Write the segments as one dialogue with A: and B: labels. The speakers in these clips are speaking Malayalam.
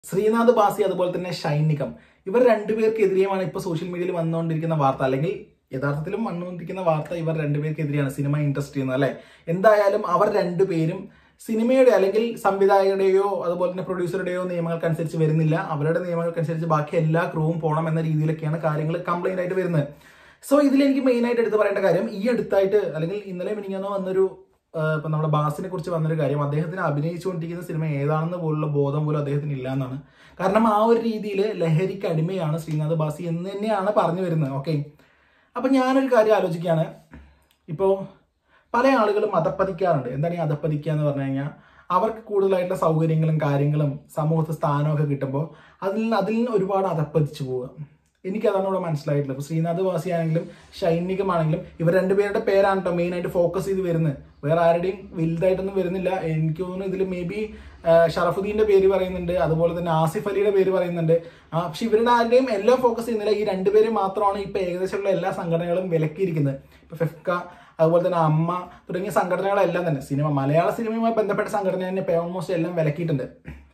A: ശ്രീനാഥ് ബാസി അതുപോലെ തന്നെ ഷൈനികം ഇവർ രണ്ടുപേർക്കെതിരെയുമാണ് ഇപ്പോൾ സോഷ്യൽ മീഡിയയിൽ വന്നുകൊണ്ടിരിക്കുന്ന വാർത്ത അല്ലെങ്കിൽ യഥാർത്ഥത്തിലും വന്നുകൊണ്ടിരിക്കുന്ന വാർത്ത ഇവർ രണ്ടുപേർക്കെതിരെയാണ് സിനിമ ഇൻഡസ്ട്രി എന്ന് അല്ലെ എന്തായാലും അവർ രണ്ടുപേരും സിനിമയുടെ അല്ലെങ്കിൽ സംവിധായകരുടെയോ അതുപോലെ തന്നെ പ്രൊഡ്യൂസറുടെയോ നിയമങ്ങൾക്കനുസരിച്ച് വരുന്നില്ല അവരുടെ നിയമങ്ങൾക്കനുസരിച്ച് ബാക്കി എല്ലാ ക്രൂവും പോകണം എന്ന രീതിയിലൊക്കെയാണ് കാര്യങ്ങൾ കംപ്ലൈന്റ് ആയിട്ട് വരുന്നത് സോ ഇതിൽ എനിക്ക് മെയിൻ ആയിട്ട് എടുത്ത് പറയേണ്ട കാര്യം ഈ അടുത്തായിട്ട് അല്ലെങ്കിൽ ഇന്നലെ മിനിങ്ങാന്ന് വന്നൊരു ആഹ് ഇപ്പൊ നമ്മുടെ ബാസിനെ കുറിച്ച് വന്നൊരു കാര്യം അദ്ദേഹത്തിന് അഭിനയിച്ചുകൊണ്ടിരിക്കുന്ന സിനിമ ഏതാണെന്ന് പോലുള്ള ബോധം പോലും അദ്ദേഹത്തിന് ഇല്ല എന്നാണ് കാരണം ആ ഒരു രീതിയിൽ ലഹരിക്ക് അടിമയാണ് ശ്രീനാഥ് ബാസി എന്ന് തന്നെയാണ് പറഞ്ഞു വരുന്നത് ഓക്കെ അപ്പൊ ഞാനൊരു കാര്യം ആലോചിക്കുകയാണ് ഇപ്പോൾ പല ആളുകളും അധപ്പതിക്കാറുണ്ട് എന്താണ് ഈ അധപ്പതിക്കുക എന്ന് പറഞ്ഞു കഴിഞ്ഞാൽ അവർക്ക് കൂടുതലായിട്ടുള്ള സൗകര്യങ്ങളും കാര്യങ്ങളും സമൂഹത്ത് സ്ഥാനമൊക്കെ കിട്ടുമ്പോൾ അതിൽ നിന്ന് അതിൽ നിന്ന് ഒരുപാട് അധപ്പതിച്ചു പോവുക എനിക്കതാണ് ഇവിടെ മനസ്സിലായിട്ടുള്ളത് ഇപ്പോൾ ശ്രീനാഥ് വാസി ആണെങ്കിലും ഷൈനികമാണെങ്കിലും ഇവർ രണ്ടുപേരുടെ പേരാണ് കേട്ടോ മെയിനായിട്ട് ഫോക്കസ് ചെയ്ത് വരുന്നത് വേറെ ആരുടെയും വലുതായിട്ടൊന്നും വരുന്നില്ല എനിക്ക് തോന്നുന്നു ഇതിൽ മേ ബി ഷറഫുദ്ദീന്റെ പേര് പറയുന്നുണ്ട് അതുപോലെ തന്നെ ആസിഫ് അലിയുടെ പേര് പറയുന്നുണ്ട് ആ, പക്ഷെ ഇവരുടെ ആരുടെയും എല്ലാം ഫോക്കസ് ചെയ്യുന്നില്ല ഈ രണ്ടുപേര് മാത്രമാണ് ഇപ്പൊ ഏകദേശമുള്ള എല്ലാ സംഘടനകളും വിലക്കിയിരിക്കുന്നത് ഇപ്പൊ ഫെഫ്ക അതുപോലെ തന്നെ അമ്മ തുടങ്ങിയ സംഘടനകളെല്ലാം തന്നെ സിനിമ മലയാള സിനിമയുമായി ബന്ധപ്പെട്ട സംഘടന തന്നെ ഇപ്പൊ ഓൾമോസ്റ്റ് എല്ലാം വിലക്കിയിട്ടുണ്ട്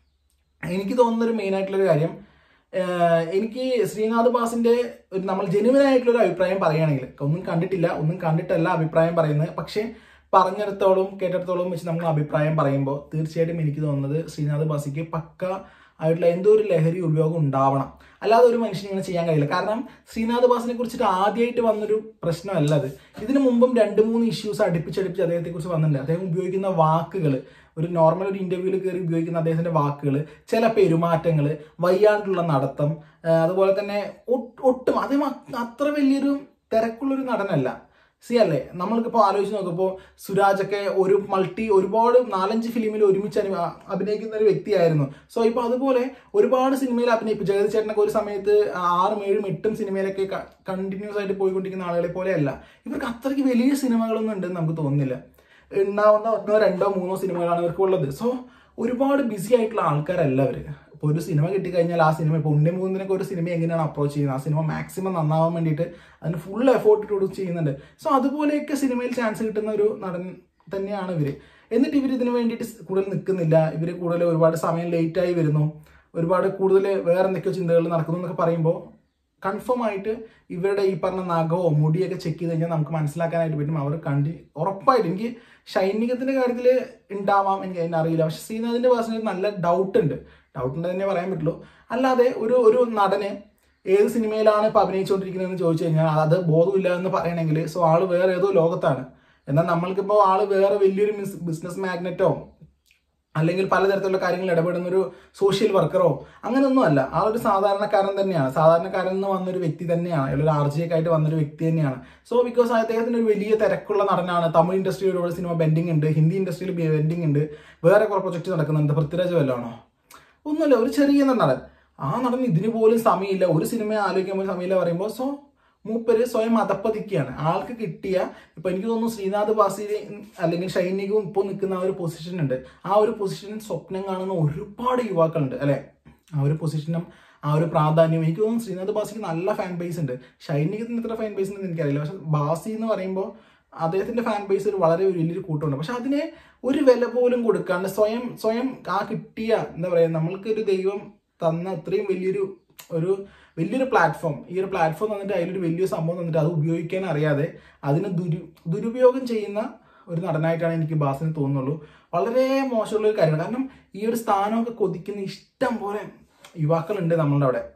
A: എനിക്ക് തോന്നുന്ന ഒരു മെയിൻ ആയിട്ടുള്ള ഒരു കാര്യം ആഹ് എനിക്ക് ശ്രീനാഥ് ബാസിന്റെ ഒരു നമ്മൾ ജെനുവൻ ആയിട്ടുള്ള ഒരു അഭിപ്രായം പറയുകയാണെങ്കിൽ ഒന്നും കണ്ടിട്ടില്ല ഒന്നും കണ്ടിട്ടല്ല അഭിപ്രായം പറയുന്നത് പക്ഷെ പറഞ്ഞിടത്തോളം കേട്ടിടത്തോളം വെച്ച് നമ്മൾ അഭിപ്രായം പറയുമ്പോൾ തീർച്ചയായിട്ടും എനിക്ക് തോന്നുന്നത് ശ്രീനാഥ് ബാസിക്ക് പക്ക ആയിട്ടുള്ള എന്തോ ഒരു ലഹരി ഉപയോഗം ഉണ്ടാവണം അല്ലാതെ ഒരു മനുഷ്യന് ഇങ്ങനെ ചെയ്യാൻ കഴിയില്ല കാരണം ശ്രീനാഥ് ബാസിനെ കുറിച്ചിട്ട് ആദ്യമായിട്ട് വന്നൊരു പ്രശ്നമല്ല അത് ഇതിനു മുമ്പും രണ്ട് മൂന്ന് ഇഷ്യൂസ് അടുപ്പിച്ചടുപ്പിച്ച് അദ്ദേഹത്തെ കുറിച്ച് വന്നിട്ടുണ്ട് അദ്ദേഹം ഉപയോഗിക്കുന്ന വാക്കുകൾ ഒരു നോർമൽ ഒരു ഇന്റർവ്യൂവിൽ കയറി ഉപയോഗിക്കുന്ന അദ്ദേഹത്തിന്റെ വാക്കുകൾ ചില പെരുമാറ്റങ്ങൾ വയ്യാണ്ടുള്ള നടത്തം ആ, അതുപോലെ തന്നെ ഒട്ട്- ഒട്ടും അദ്ദേഹം അ- അത്ര വലിയൊരു തിരക്കുള്ളൊരു നടനല്ല സി അല്ലേ നമ്മൾക്കിപ്പോൾ ആലോചിച്ച് നോക്കുമ്പോൾ സുരാജൊക്കെ ഒരു മൾട്ടി ഒരുപാട് നാലഞ്ച് ഫിലിമിൽ ഒരുമിച്ച് അനു- അഭിനയിക്കുന്ന ഒരു വ്യക്തിയായിരുന്നു സോ ഇപ്പോൾ അതുപോലെ ഒരുപാട് സിനിമയിൽ അഭിനയിക്കും ജഗതി ചേട്ടനൊക്കെ ഒരു സമയത്ത് ആറും ഏഴും എട്ടും സിനിമയിലൊക്കെ കണ്ടിന്യൂസ് ആയിട്ട് പോയിക്കൊണ്ടിരിക്കുന്ന ആളുകളെ പോലെയല്ല ഇവർക്ക് അത്രയ്ക്ക് വലിയ സിനിമകളൊന്നും ഉണ്ടെന്ന് നമുക്ക് തോന്നുന്നില്ല ഉണ്ടാവുന്ന ഒന്നോ രണ്ടോ മൂന്നോ സിനിമകളാണ് ഇവർക്ക് ഉള്ളത് സോ ഒരുപാട് ബിസി ആയിട്ടുള്ള ആൾക്കാരല്ല അവര് ഇപ്പോൾ ഒരു സിനിമ കിട്ടിക്കഴിഞ്ഞാൽ ആ സിനിമ ഇപ്പോൾ ഉണ്ണി മൂന്നിനൊക്കെ ഒരു സിനിമ എങ്ങനെയാണ് അപ്രോച്ച് ചെയ്യുന്നത് ആ സിനിമ മാക്സിമം നന്നാവാൻ വേണ്ടിയിട്ട് അതിന് ഫുൾ എഫോർട്ട് ഇട്ട് ചെയ്യുന്നുണ്ട് സോ അതുപോലെയൊക്കെ സിനിമയിൽ ചാൻസ് കിട്ടുന്ന ഒരു നടൻ തന്നെയാണ് ഇവര് എന്നിട്ട് ഇവർ ഇതിനു വേണ്ടിയിട്ട് കൂടുതൽ നിൽക്കുന്നില്ല ഇവർ കൂടുതൽ ഒരുപാട് സമയം ലേറ്റ് ആയി വരുന്നു ഒരുപാട് കൂടുതൽ വേറെ എന്തൊക്കെയോ ചിന്തകൾ നടക്കുന്നു എന്നൊക്കെ പറയുമ്പോൾ കൺഫേം ആയിട്ട് ഇവരുടെ ഈ പറഞ്ഞ നഖമോ മുടിയൊക്കെ ചെക്ക് ചെയ്ത് കഴിഞ്ഞാൽ നമുക്ക് മനസ്സിലാക്കാനായിട്ട് പറ്റും അവർ കണ്ടി ഉറപ്പായിട്ട് എനിക്ക് ഷൈനികത്തിന്റെ കാര്യത്തിൽ ഉണ്ടാവാം എനിക്ക് അതിനെ അറിയില്ല പക്ഷെ ശ്രീനാഥിന്റെ പേഴ്സണൽ നല്ല ഡൗട്ട് ഉണ്ട് ഡൗട്ട് ഉണ്ട് തന്നെ പറയാൻ പറ്റുള്ളൂ അല്ലാതെ ഒരു ഒരു നടന് ഏത് സിനിമയിലാണ് ഇപ്പൊ അഭിനയിച്ചുകൊണ്ടിരിക്കുന്നതെന്ന് ചോദിച്ചു കഴിഞ്ഞാൽ അത് ബോധമില്ല എന്ന് പറയണമെങ്കിൽ സോ ആള് വേറെ ഏതോ ലോകത്താണ് എന്നാൽ നമ്മൾക്കിപ്പോൾ ആള് വേറെ വലിയൊരു ബിസിനസ് മാഗ്നറ്റോ അല്ലെങ്കിൽ പലതരത്തിലുള്ള കാര്യങ്ങളിൽ ഇടപെടുന്ന ഒരു സോഷ്യൽ വർക്കറോ അങ്ങനെയൊന്നും അല്ല ആ ഒരു സാധാരണക്കാരൻ തന്നെയാണ് സാധാരണക്കാരൻ എന്ന് വന്നൊരു വ്യക്തി തന്നെയാണ് അല്ലെങ്കിൽ ഒരു ആർജിയൊക്കെ ആയിട്ട് വന്നൊരു വ്യക്തി തന്നെയാണ് സോ ബിക്കോസ് അദ്ദേഹത്തിന് ഒരു വലിയ തിരക്കുള്ള നടനാണ് തമിഴ് ഇൻഡസ്ട്രിയിൽ ഒരുപാട് സിനിമ ബെൻഡിങ് ഉണ്ട് ഹിന്ദി ഇൻഡസ്ട്രിയിൽ ബെൻഡിങ് ഉണ്ട് വേറെ കുറെ പ്രൊജക്ട് നടക്കുന്നുണ്ട് പൃഥ്വിരാജ് വല്ലതാണോ ഒന്നുമില്ല ഒരു ചെറിയ നടൻ ആ നടൻ ഇതിന് പോലും സമയമില്ല ഒരു സിനിമ ആലോചിക്കാൻ പോലും സമയമില്ല പറയുമ്പോൾ സോ മൂപ്പര് സ്വയം അതപ്പതിക്കുകയാണ് ആൾക്ക് കിട്ടിയ ഇപ്പൊ എനിക്ക് തോന്നുന്നു ശ്രീനാഥ് ബാസി അല്ലെങ്കിൽ ഷൈനികവും ഇപ്പോൾ നിൽക്കുന്ന ആ ഒരു പൊസിഷൻ ഉണ്ട് ആ ഒരു പൊസിഷനിൽ സ്വപ്നം കാണുന്ന ഒരുപാട് യുവാക്കളുണ്ട് അല്ലെ ആ ഒരു പൊസിഷനും ആ ഒരു പ്രാധാന്യം എനിക്ക് തോന്നുന്നു ശ്രീനാഥ് ബാസിക്ക് നല്ല ഫാൻ ബേസ് ഉണ്ട് ഷൈനികത്തിന് എത്ര ഫാൻ ബേസ് ഉണ്ടെന്ന് എനിക്കറിയില്ല പക്ഷെ ബാസി എന്ന് പറയുമ്പോൾ അദ്ദേഹത്തിന്റെ ഫാൻ ബേസ് ഒരു വളരെ ഒരു വലിയൊരു കൂട്ടമുണ്ട് പക്ഷെ അതിനെ ഒരു വില പോലും കൊടുക്കാണ്ട് സ്വയം സ്വയം ആ കിട്ടിയ എന്താ പറയാ നമ്മൾക്ക് ഒരു ദൈവം തന്ന അത്രയും വലിയൊരു ഒരു വലിയൊരു പ്ലാറ്റ്ഫോം ഈ ഒരു പ്ലാറ്റ്ഫോം തന്നിട്ട് അതിലൊരു വലിയൊരു സംഭവം തന്നിട്ട് അത് ഉപയോഗിക്കാൻ അറിയാതെ അതിനെ ദുരു ദുരുപയോഗം ചെയ്യുന്ന ഒരു നടനായിട്ടാണ് എനിക്ക് ബാസിന് തോന്നുന്നുള്ളൂ വളരെ മോശമുള്ള ഒരു കാര്യമാണ് കാരണം ഈ ഒരു സ്ഥാനമൊക്കെ കൊതിക്കുന്ന ഇഷ്ടം പോലെ യുവാക്കളുണ്ട് നമ്മളുടെ അവിടെ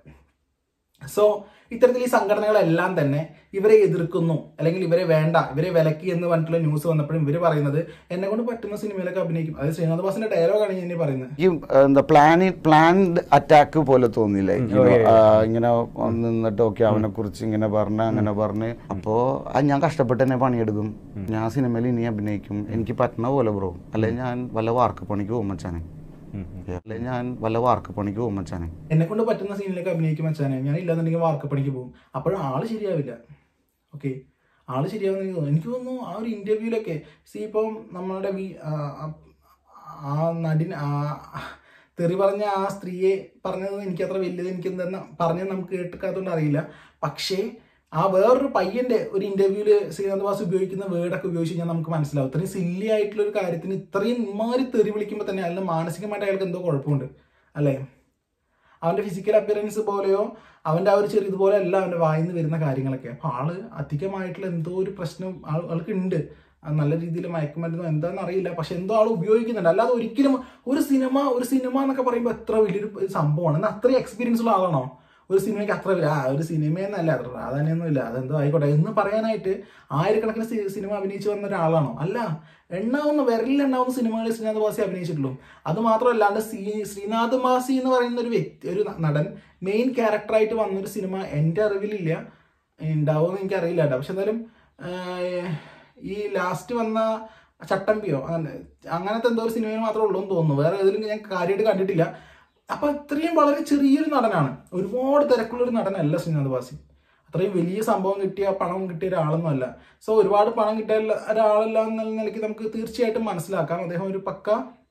A: സോ ഇത്തരത്തിൽ ഈ സംഘടനകളെല്ലാം തന്നെ ഇവരെ എതിർക്കുന്നു അല്ലെങ്കിൽ ഇവരെ വേണ്ട ഇവരെ വിലക്കി എന്ന് പറഞ്ഞിട്ടുള്ള ന്യൂസ് വന്നപ്പോഴും ഇവർ പറയുന്നത് എന്നെ കൊണ്ട് പറ്റുന്ന സിനിമയിലൊക്കെ അഭിനയിക്കും അത് ശ്രീനാഥ് ബാസിന്റെ ഡയലോഗാണ് ഞാൻ ഇനി പറയുന്നത്
B: ഈ എന്താ പ്ലാനി പ്ലാൻഡ് അറ്റാക്ക് പോലെ തോന്നിയില്ലേ ഈ, ആ, ഇങ്ങനെ നിന്നിട്ട് ഓക്കെ അവനെ കുറിച്ച് ഇങ്ങനെ പറഞ്ഞ അങ്ങനെ പറഞ്ഞ് അപ്പോ അത് ഞാൻ കഷ്ടപ്പെട്ട് തന്നെ പണിയെടുക്കും ഞാൻ സിനിമയിൽ ഇനി അഭിനയിക്കും എനിക്ക് പറ്റണ പോലെ ബ്രോ അല്ലെ ഞാൻ വല്ല വാർക്ക് പണിക്ക് പോകും മച്ചാനെ അല്ലെ ഞാൻ വല്ല വാർക്ക് പണിക്ക് പോകും മച്ചാനെ
A: എന്നെ കൊണ്ട് പറ്റുന്ന സീനിലൊക്കെ അഭിനയിക്കും വെച്ചാൽ ഞാൻ ഇല്ലാന്നുണ്ടെങ്കിൽ വാർക്കപ്പണിക്ക് പോകും അപ്പോഴും ആള് ശരിയാവില്ല ഓക്കെ ആള് ശരിയാവുന്ന എനിക്ക് തോന്നുന്നു എനിക്ക് തോന്നുന്നു ആ ഒരു ഇന്റർവ്യൂലൊക്കെ സി ഇപ്പം നമ്മളുടെ വി ആ, ആ- ആ നടിൻ ആ തെറി പറഞ്ഞ ആ സ്ത്രീയെ പറഞ്ഞത് എനിക്ക് അത്ര വലുത് എനിക്ക് എന്താ പറഞ്ഞത് നമുക്ക് കേട്ടിക്കാത്തതുകൊണ്ട് അറിയില്ല പക്ഷേ ആ വേറൊരു പയ്യന്റെ ഒരു ഇന്റർവ്യൂല് ശ്രീനാഥ് വാസ് ഉപയോഗിക്കുന്ന വേർഡൊക്കെ ഉപയോഗിച്ച് കഴിഞ്ഞാൽ നമുക്ക് മനസ്സിലാവും ഇത്രയും സില്ലി ആയിട്ടുള്ള ഒരു കാര്യത്തിന് ഇത്രയും ഇമാരി തെറി വിളിക്കുമ്പോൾ തന്നെ അയാളുടെ മാനസികമായിട്ട് അയാൾക്ക് എന്തോ കുഴപ്പമുണ്ട് അല്ലേ അവന്റെ ഫിസിക്കൽ അപ്പിയറൻസ് പോലെയോ അവന്റെ ആ ഒരു ചെറിയ ഇതുപോലെ അല്ല അവന്റെ വായിന്ന് വരുന്ന കാര്യങ്ങളൊക്കെ അപ്പൊ ആള് അധികമായിട്ടുള്ള എന്തോ ഒരു പ്രശ്നം ആൾ- ആൾക്ക് ഉണ്ട് അത് നല്ല രീതിയിൽ മയക്കുമരുന്നോ എന്താണെന്ന് അറിയില്ല പക്ഷെ എന്തോ ആൾ ഉപയോഗിക്കുന്നുണ്ട് അല്ലാതെ ഒരിക്കലും ഒരു സിനിമ ഒരു സിനിമ എന്നൊക്കെ പറയുമ്പോൾ എത്ര വലിയൊരു സംഭവമാണ് എന്നാൽ അത്രയും എക്സ്പീരിയൻസ് ഉള്ള ആളാണോ ഒരു സിനിമയ്ക്ക് അത്ര വലിയ ആ ഒരു സിനിമയെന്നല്ല അത്ര പ്രാധാന്യമൊന്നും ഇല്ല അതെന്തോ ആയിക്കോട്ടെ എന്ന് പറയാനായിട്ട് ആയിരക്കണക്കിന് സി- സിനിമ അഭിനയിച്ചു വന്ന ഒരാളാണോ അല്ല എണ്ണാവുന്ന വിരലിൽ എണ്ണാവുന്ന സിനിമകളിൽ ശ്രീനാഥ് വാസി അഭിനയിച്ചിട്ടുള്ളൂ അത് മാത്രമല്ലാണ്ട് ശ്രീ ശ്രീനാഥ് മാസി എന്ന് പറയുന്ന ഒരു വ്യക്തി ഒരു നടൻ മെയിൻ ക്യാരക്ടറായിട്ട് വന്നൊരു സിനിമ എൻ്റെ അറിവിലില്ല ഉണ്ടാവുമെന്ന് എനിക്കറിയില്ല കേട്ടോ പക്ഷെ എന്തായാലും ആഹ്, ഈ ലാസ്റ്റ് വന്ന ചട്ടമ്പിയോ അങ്ങനെ അങ്ങനത്തെ എന്തോ ഒരു സിനിമയിൽ മാത്രമേ ഉള്ളൂ എന്ന് തോന്നുന്നു വേറെ ഏതിലും ഞാൻ കാര്യമായിട്ട് കണ്ടിട്ടില്ല അപ്പൊ ഇത്രയും വളരെ ചെറിയൊരു നടനാണ് ഒരുപാട് തിരക്കുള്ള ഒരു നടനല്ല ശ്രീനാഥ് വാസി അത്രയും വലിയ സംഭവം കിട്ടിയ പണം കിട്ടിയ ഒരാളൊന്നും അല്ല സോ ഒരുപാട് പണം കിട്ടിയ ഒരാളല്ല എന്ന നിലയ്ക്ക് നമുക്ക് തീർച്ചയായിട്ടും മനസ്സിലാക്കാം അദ്ദേഹം ഒരു പക്ക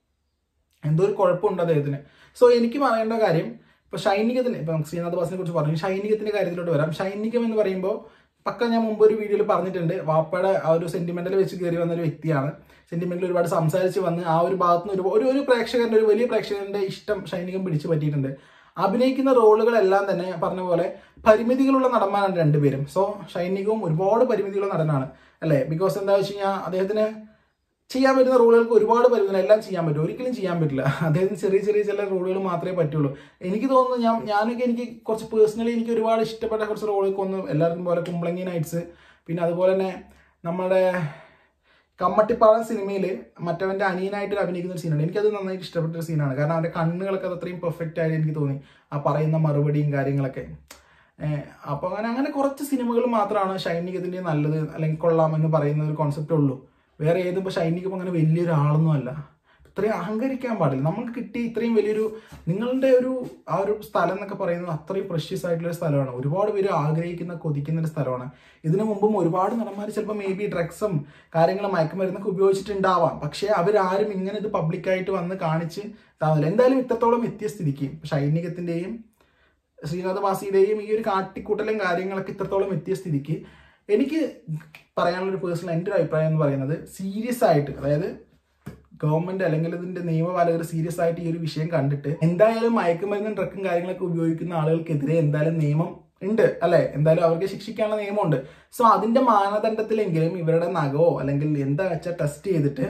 A: എന്തോ ഒരു കുഴപ്പമുണ്ട് അദ്ദേഹത്തിന് സോ എനിക്ക് പറയേണ്ട കാര്യം ഇപ്പൊ ഷൈനികത്തിന് ഇപ്പൊ നമുക്ക് ശ്രീനാഥ് വാസിനെ കുറിച്ച് പറഞ്ഞു ഷൈനികത്തിന്റെ കാര്യത്തിലോട്ട് വരാം ഷൈനികം എന്ന് പറയുമ്പോൾ പക്ക ഞാൻ മുമ്പ് ഒരു വീഡിയോയിൽ പറഞ്ഞിട്ടുണ്ട് വാപ്പയുടെ ആ ഒരു സെന്റിമെന്റൽ വെച്ച് കയറി വന്ന ഒരു വ്യക്തിയാണ് സെന്റിമെന്റിൽ ഒരുപാട് സംസാരിച്ച് വന്ന് ആ ഒരു ഭാഗത്ത് നിന്ന് ഒരു ഒരു ഒരു പ്രേക്ഷകന്റെ ഒരു വലിയ പ്രേക്ഷകന്റെ ഇഷ്ടം ഷൈനികം പിടിച്ചു പറ്റിയിട്ടുണ്ട് അഭിനയിക്കുന്ന റോളുകളെല്ലാം തന്നെ പറഞ്ഞ പോലെ പരിമിതികളുള്ള നടന്മാരാണ് രണ്ടുപേരും സോ ഷൈനികവും ഒരുപാട് പരിമിതികളുള്ള നടനാണ് അല്ലേ ബിക്കോസ് എന്താ വെച്ച് കഴിഞ്ഞാൽ അദ്ദേഹത്തിന് ചെയ്യാൻ പറ്റുന്ന റോളുകൾക്ക് ഒരുപാട് പരിമിതി എല്ലാം ചെയ്യാൻ പറ്റും ഒരിക്കലും ചെയ്യാൻ പറ്റില്ല അദ്ദേഹത്തിന് ചെറിയ ചെറിയ ചില റോളുകൾ മാത്രമേ പറ്റുള്ളൂ എനിക്ക് തോന്നുന്നു ഞാൻ ഞാനൊക്കെ എനിക്ക് കുറച്ച് പേഴ്സണലി എനിക്ക് ഒരുപാട് ഇഷ്ടപ്പെട്ട കുറച്ച് റോളൊക്കെ ഒന്ന് എല്ലാവർക്കും പോലെ കുമ്പളങ്ങി നൈറ്റ്സ് പിന്നെ അതുപോലെ തന്നെ നമ്മുടെ കമ്മട്ടിപ്പാടൻ സിനിമയിൽ മറ്റവന്റെ അനിയനായിട്ട് അഭിനയിക്കുന്ന ഒരു സീനാണ് എനിക്കത് നന്നായിട്ട് ഇഷ്ടപ്പെട്ട ഒരു സീനാണ് കാരണം അവന്റെ കണ്ണുകളൊക്കെ അത് അത്രയും പെർഫെക്റ്റ് ആയിട്ട് എനിക്ക് തോന്നി ആ പറയുന്ന മറുപടിയും കാര്യങ്ങളൊക്കെ ഏഹ് അപ്പൊ അങ്ങനെ അങ്ങനെ കുറച്ച് സിനിമകൾ മാത്രമാണ് ഷൈനികത്തിന്റെ നല്ലത് അല്ലെങ്കിൽ കൊള്ളാം എന്ന് പറയുന്ന ഒരു കോൺസെപ്റ്റേ ഉള്ളൂ വേറെ ഏതും ഇപ്പൊ ഷൈനികം അങ്ങനെ വലിയൊരു ആളൊന്നും അല്ല ഇത്രയും അഹങ്കരിക്കാൻ പാടില്ല നമുക്ക് കിട്ടിയ ഇത്രയും വലിയൊരു നിങ്ങളുടെ ഒരു ആ ഒരു സ്ഥലം എന്നൊക്കെ പറയുന്നത് അത്രയും പ്രഷ്യസ് ആയിട്ടുള്ള ഒരു സ്ഥലമാണ് ഒരുപാട് പേര് ആഗ്രഹിക്കുന്ന കൊതിക്കുന്ന ഒരു സ്ഥലമാണ് ഇതിനു മുമ്പും ഒരുപാട് നടന്മാർ ചിലപ്പോൾ മേ ബി ഡ്രഗ്സും കാര്യങ്ങളും മയക്കുമരുന്നൊക്കെ ഉപയോഗിച്ചിട്ടുണ്ടാവാം പക്ഷേ അവരാരും ഇങ്ങനെ ഇത് പബ്ലിക്കായിട്ട് വന്ന് കാണിച്ച് ഇതാവില്ല എന്തായാലും ഇത്രത്തോളം എത്തിയ സ്ഥിതിക്ക് ഷൈനികത്തിന്റെയും ശ്രീനാഥ് വാസിയുടെയും ഈ ഒരു കാട്ടിക്കൂട്ടലും കാര്യങ്ങളൊക്കെ ഇത്രത്തോളം എത്തിയ സ്ഥിതിക്ക് എനിക്ക് പറയാനുള്ള ഒരു പേഴ്സണൽ എൻ്റെ ഒരു അഭിപ്രായം എന്ന് പറയുന്നത് സീരിയസ് ആയിട്ട് അതായത് ഗവൺമെന്റ് അല്ലെങ്കിൽ ഇതിന്റെ നിയമപാലകർ സീരിയസ് ആയിട്ട് ഈ ഒരു വിഷയം കണ്ടിട്ട് എന്തായാലും മയക്കുമരുന്നും ഡ്രഗും കാര്യങ്ങളൊക്കെ ഉപയോഗിക്കുന്ന ആളുകൾക്കെതിരെ എന്തായാലും നിയമം ഉണ്ട് അല്ലെ എന്തായാലും അവർക്ക് ശിക്ഷിക്കാനുള്ള നിയമമുണ്ട് സോ അതിന്റെ മാനദണ്ഡത്തിലെങ്കിലും ഇവരുടെ നഖമോ അല്ലെങ്കിൽ എന്താ വെച്ചാൽ ടെസ്റ്റ് ചെയ്തിട്ട്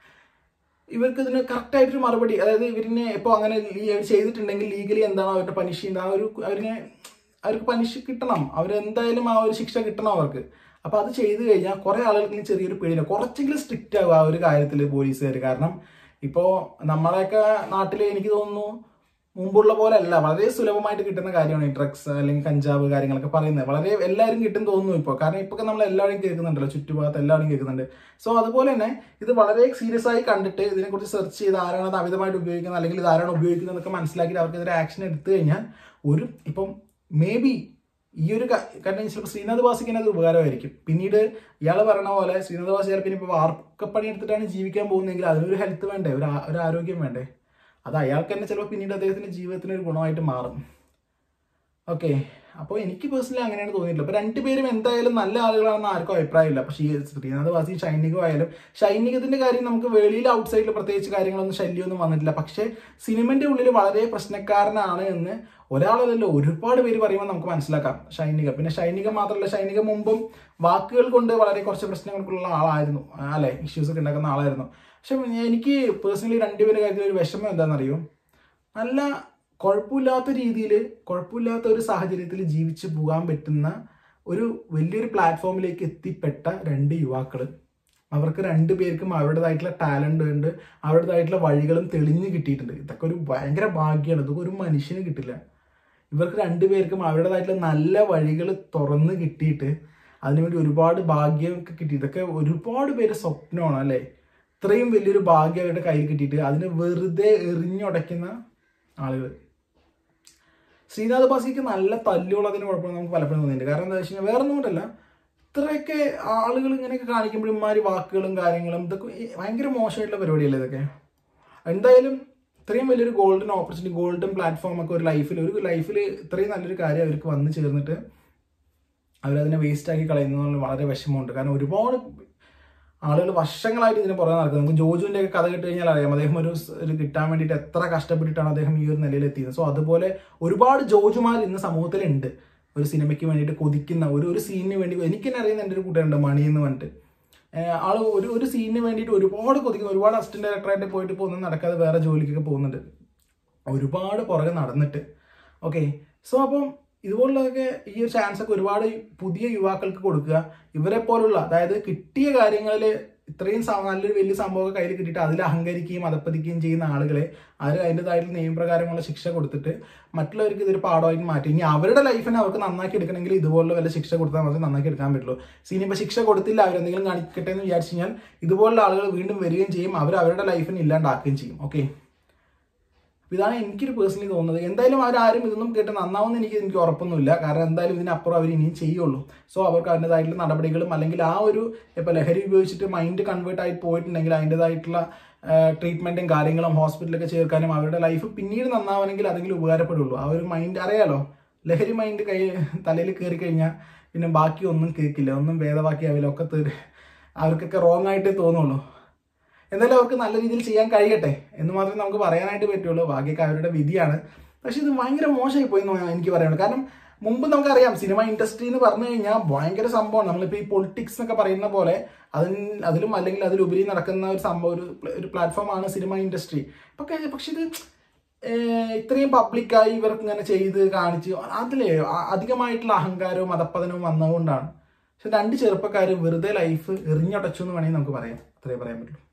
A: ഇവർക്ക് ഇതിന് കറക്റ്റ് ആയിട്ടൊരു മറുപടി അതായത് ഇവരിനെ ഇപ്പോൾ അങ്ങനെ ലീ- അവർ ചെയ്തിട്ടുണ്ടെങ്കിൽ ലീഗലി എന്താണ് അവരുടെ പനിഷ് ചെയ്യുന്നത് ആ ഒരു അവരിനെ അവർക്ക് പനിഷ് കിട്ടണം അവരെന്തായാലും ആ ഒരു ശിക്ഷ കിട്ടണം അവർക്ക് അപ്പൊ അത് ചെയ്തു കഴിഞ്ഞാൽ കുറെ ആളുകൾക്ക് ഇനി ചെറിയൊരു പേടിയില്ല കുറച്ചെങ്കിലും സ്ട്രിക്റ്റ് ആവും ആ ഒരു കാര്യത്തിൽ പോലീസുകാർ കാരണം ഇപ്പോ നമ്മളെയൊക്കെ നാട്ടിൽ എനിക്ക് തോന്നുന്നു മുമ്പുള്ള പോലെ അല്ല വളരെ സുലഭമായിട്ട് കിട്ടുന്ന കാര്യമാണ് ഈ ഡ്രഗ്സ് അല്ലെങ്കിൽ കഞ്ചാവ് കാര്യങ്ങളൊക്കെ പറയുന്നത് വളരെ എല്ലാവരും കിട്ടും തോന്നുന്നു ഇപ്പോൾ കാരണം ഇപ്പൊ നമ്മൾ എല്ലാവരും കേൾക്കുന്നുണ്ടല്ലോ ചുറ്റുഭാഗത്ത് എല്ലാവരും കേൾക്കുന്നുണ്ട് സോ അതുപോലെ തന്നെ ഇത് വളരെ സീരിയസ് ആയി കണ്ടിട്ട് ഇതിനെക്കുറിച്ച് സെർച്ച് ചെയ്ത് ആരാണ് അത് അമിതമായിട്ട് ഉപയോഗിക്കുന്നത് അല്ലെങ്കിൽ ഇത് ആരാണ് ഉപയോഗിക്കുന്നത് എന്നൊക്കെ മനസ്സിലാക്കിയിട്ട് അവർക്കെതിരെ ആക്ഷൻ എടുത്തു കഴിഞ്ഞാൽ ഒരു ഇപ്പം മേ ബി ഈ ഒരു ക- കാരണം ചിലപ്പോൾ ശ്രീനാഥ് വാസിക്ക് അത് ഉപകാരമായിരിക്കും പിന്നീട് ഇയാൾ പറഞ്ഞ പോലെ ശ്രീനാഥ് വാസി ചിലപ്പോൾ ഇനിയിപ്പോൾ വാർക്കപ്പണി എടുത്തിട്ടാണ് ജീവിക്കാൻ പോകുന്നതെങ്കിൽ അതിനൊരു ഹെൽത്ത് വേണ്ടേ ഒരു ആ- ഒരു ആരോഗ്യം വേണ്ടേ അത് അയാൾക്ക് തന്നെ ചിലപ്പോൾ പിന്നീട് അദ്ദേഹത്തിന്റെ ജീവിതത്തിന് ഒരു ഗുണമായിട്ട് മാറും ഓക്കെ അപ്പോൾ എനിക്ക് പേഴ്സണലി അങ്ങനെയാണ് തോന്നിയിട്ടില്ല അപ്പോൾ രണ്ടുപേരും എന്തായാലും നല്ല ആളുകളാണെന്ന് ആർക്കും അഭിപ്രായമില്ല പക്ഷേ ഈ ശ്രീനാഥ് വാസി ഷൈനികം ആയാലും ഷൈനികത്തിന്റെ കാര്യം നമുക്ക് വെളിയിൽ ഔട്ട് സൈഡിൽ പ്രത്യേകിച്ച് കാര്യങ്ങളൊന്നും ശല്യമൊന്നും വന്നിട്ടില്ല പക്ഷേ സിനിമന്റെ ഉള്ളിൽ വളരെ പ്രശ്നക്കാരനാണ് എന്ന് ഒരാളല്ലല്ലോ ഒരുപാട് പേര് പറയുമ്പോൾ നമുക്ക് മനസ്സിലാക്കാം ഷൈനിക പിന്നെ ഷൈനിക മാത്രമല്ല ഷൈനിക മുമ്പും വാക്കുകൾ കൊണ്ട് വളരെ കുറച്ച് പ്രശ്നങ്ങൾക്കുള്ള ആളായിരുന്നു അല്ലെ ഇഷ്യൂസ് ഒക്കെ ഉണ്ടാക്കുന്ന ആളായിരുന്നു പക്ഷെ എനിക്ക് പേഴ്സണലി രണ്ടുപേരുടെ കാര്യത്തിൽ ഒരു വിഷമം എന്താണെന്നറിയോ നല്ല കുഴപ്പമില്ലാത്ത രീതിയിൽ കുഴപ്പമില്ലാത്ത ഒരു സാഹചര്യത്തിൽ ജീവിച്ചു പോകാൻ പറ്റുന്ന ഒരു വലിയൊരു പ്ലാറ്റ്ഫോമിലേക്ക് എത്തിപ്പെട്ട രണ്ട് യുവാക്കൾ അവർക്ക് രണ്ടു പേർക്കും അവരുടേതായിട്ടുള്ള ടാലന്റ് ഉണ്ട് അവരുടേതായിട്ടുള്ള വഴികളും തെളിഞ്ഞു കിട്ടിയിട്ടുണ്ട് ഇതൊക്കെ ഒരു ഭയങ്കര ഭാഗ്യമാണ് ഇതൊക്കെ ഒരു മനുഷ്യന് കിട്ടില്ല ഇവർക്ക് രണ്ടുപേർക്കും അവരുടേതായിട്ടുള്ള നല്ല വഴികൾ തുറന്ന് കിട്ടിയിട്ട് അതിനുവേണ്ടി ഒരുപാട് ഭാഗ്യമൊക്കെ കിട്ടി ഇതൊക്കെ ഒരുപാട് പേര് സ്വപ്നമാണ് അല്ലേ ഇത്രയും വലിയൊരു ഭാഗ്യം അവരുടെ കയ്യിൽ കിട്ടിയിട്ട് അതിന് വെറുതെ എറിഞ്ഞുടയ്ക്കുന്ന ആളുകൾ ശ്രീനാഥ് ബാസിക്ക് നല്ല തല്ലുള്ളതിന് കുഴപ്പമൊന്നും നമുക്ക് പലപ്പോഴും തോന്നിയിട്ടുണ്ട് കാരണം എന്താ വെച്ച് കഴിഞ്ഞാൽ വേറെ ഒന്നും കൊണ്ടല്ല ഇത്രയൊക്കെ ആളുകൾ ഇങ്ങനെയൊക്കെ കാണിക്കുമ്പോൾ ഇമാതിരി വാക്കുകളും കാര്യങ്ങളും ഇതൊക്കെ ഈ ഭയങ്കര മോശമായിട്ടുള്ള പരിപാടിയല്ലേ ഇതൊക്കെ എന്തായാലും ഇത്രയും വലിയൊരു ഗോൾഡൻ ഓപ്പർച്യൂണിറ്റി ഗോൾഡൻ പ്ലാറ്റ്ഫോം ഒക്കെ ഒരു ലൈഫിൽ ഒരു ലൈഫിൽ ഇത്രയും നല്ലൊരു കാര്യം അവർക്ക് വന്നു ചേർന്നിട്ട് അവരതിനെ വേസ്റ്റ് ആക്കി കളയുന്നത് വളരെ വിഷമമുണ്ട് കാരണം ഒരുപാട് ആളുകൾ വർഷങ്ങളായിട്ട് ഇതിന് പുറകെ നടക്കുന്നത് നമുക്ക് ജോജുവിന്റെ ഒക്കെ കഥ കേട്ട് കഴിഞ്ഞാൽ അറിയാം അദ്ദേഹം ഒരു സ് ഒരു കിട്ടാൻ വേണ്ടിയിട്ട് എത്ര കഷ്ടപ്പെട്ടിട്ടാണ് അദ്ദേഹം ഈ ഒരു നിലയിൽ എത്തിയത് സോ അതുപോലെ ഒരുപാട് ജോജുമാർ ഇന്ന് സമൂഹത്തിലുണ്ട് ഒരു സിനിമയ്ക്ക് വേണ്ടിയിട്ട് കൊതിക്കുന്ന ഒരു ഒരു സീനിന് വേണ്ടി എനിക്ക് തന്നെ അറിയുന്ന എൻ്റെ ഒരു കൂട്ടുകാരുണ്ട് മണി എന്ന് പറഞ്ഞിട്ട് ഏഹ് ആള് ഒരു ഒരു സീനിന് വേണ്ടിയിട്ട് ഒരുപാട് കൊതിക്കുന്ന ഒരുപാട് അസിസ്റ്റന്റ് ഡയറക്ടറായിട്ട് പോയിട്ട് ഇപ്പോൾ ഒന്നും നടക്കാതെ വേറെ ജോലിക്കൊക്കെ പോകുന്നുണ്ട് ഒരുപാട് പുറകെ നടന്നിട്ട് ഓക്കെ സോ അപ്പം ഇതുപോലുള്ളതൊക്കെ ഈ ഒരു ചാൻസ് ഒക്കെ ഒരുപാട് പുതിയ യുവാക്കൾക്ക് കൊടുക്കുക ഇവരെ പോലുള്ള അതായത് കിട്ടിയ കാര്യങ്ങളിൽ ഇത്രയും സ- നല്ലൊരു വലിയ സംഭവമൊക്കെ കയ്യിൽ കിട്ടിയിട്ട് അതിൽ അഹങ്കരിക്കുകയും അതപ്പതിക്കുകയും ചെയ്യുന്ന ആളുകളെ അവർ അതിൻ്റെതായിട്ടുള്ള നിയമപ്രകാരമുള്ള ശിക്ഷ കൊടുത്തിട്ട് മറ്റുള്ളവർക്ക് ഇതൊരു പാഠമായിട്ട് മാറ്റി ഇനി അവരുടെ ലൈഫിനെ അവർക്ക് നന്നാക്കി എടുക്കണമെങ്കിൽ ഇതുപോലുള്ള വല്ല ശിക്ഷ കൊടുത്താൽ മാത്രമേ നന്നാക്കി എടുക്കാൻ പറ്റുള്ളൂ സിനിമ ശിക്ഷ കൊടുത്തില്ല അവരെന്തെങ്കിലും കാണിക്കട്ടെ എന്ന് വിചാരിച്ചു കഴിഞ്ഞാൽ ഇതുപോലുള്ള ആളുകൾ വീണ്ടും വരികയും ചെയ്യും അവർ അവരുടെ ലൈഫിനെ ഇല്ലാണ്ടാക്കുകയും ചെയ്യും ഓക്കെ അപ്പൊ ഇതാണ് എനിക്കൊരു പേഴ്സണലി തോന്നുന്നത് എന്തായാലും അവരാരും ഇതൊന്നും കേട്ട് നന്നാവുമെന്ന് എനിക്ക് എനിക്ക് ഉറപ്പൊന്നുമില്ല കാരണം എന്തായാലും ഇതിനപ്പുറം അവർ ഇനിയും ചെയ്യുള്ളൂ സോ അവർക്ക് അതിൻ്റെതായിട്ടുള്ള നടപടികളും അല്ലെങ്കിൽ ആ ഒരു ഇപ്പൊ ലഹരി ഉപയോഗിച്ചിട്ട് മൈൻഡ് കൺവേർട്ട് ആയി പോയിട്ടുണ്ടെങ്കിൽ അതിൻ്റെതായിട്ടുള്ള ട്രീറ്റ്മെന്റും കാര്യങ്ങളും ഹോസ്പിറ്റലൊക്കെ ചേർക്കാനും അവരുടെ ലൈഫ് പിന്നീട് നന്നാവണമെങ്കിൽ അതെങ്കിലും ഉപകാരപ്പെടുള്ളൂ ആ ഒരു മൈൻഡ് അറിയാലോ ലഹരി മൈൻഡ് കൈ തലയിൽ കയറി കഴിഞ്ഞാൽ പിന്നെ ബാക്കി ഒന്നും കേൾക്കില്ല ഒന്നും ഭേദവാക്കിയാവില്ല ഒക്കെ തീർ- അവർക്കൊക്കെ റോങ് ആയിട്ടേ തോന്നുള്ളൂ എന്തായാലും അവർക്ക് നല്ല രീതിയിൽ ചെയ്യാൻ കഴിയട്ടെ എന്ന് മാത്രമേ നമുക്ക് പറയാനായിട്ട് പറ്റുള്ളൂ ബാക്കിയൊക്കെ അവരുടെ വിധിയാണ് പക്ഷെ ഇത് ഭയങ്കര മോശമായി പോയി എന്ന് എനിക്ക് പറയാനുള്ളൂ കാരണം മുമ്പ് നമുക്കറിയാം സിനിമ ഇൻഡസ്ട്രി എന്ന് പറഞ്ഞു കഴിഞ്ഞാൽ ഭയങ്കര സംഭവമാണ് നമ്മളിപ്പോൾ ഈ പൊളിറ്റിക്സ് എന്നൊക്കെ പറയുന്ന പോലെ അതിന് അതിലും അല്ലെങ്കിൽ അതിലുപരി നടക്കുന്ന ഒരു സംഭവം ഒരു പ്ല- ഒരു പ്ലാറ്റ്ഫോമാണ് സിനിമ ഇൻഡസ്ട്രി പക്ഷേ പക്ഷെ ഇത് ഏഹ് ഇത്രയും പബ്ലിക്കായി ഇവർക്ക് ഇങ്ങനെ ചെയ്ത് കാണിച്ച് അതിലെ അ- അധികമായിട്ടുള്ള അഹങ്കാരവും മതപ്പതനവും വന്നതുകൊണ്ടാണ് പക്ഷെ രണ്ട് ചെറുപ്പക്കാർ വെറുതെ ലൈഫ് എറിഞ്ഞടച്ചു എന്ന് വേണമെങ്കിൽ നമുക്ക് പറയാം അത്രേ പറയാൻ പറ്റുള്ളൂ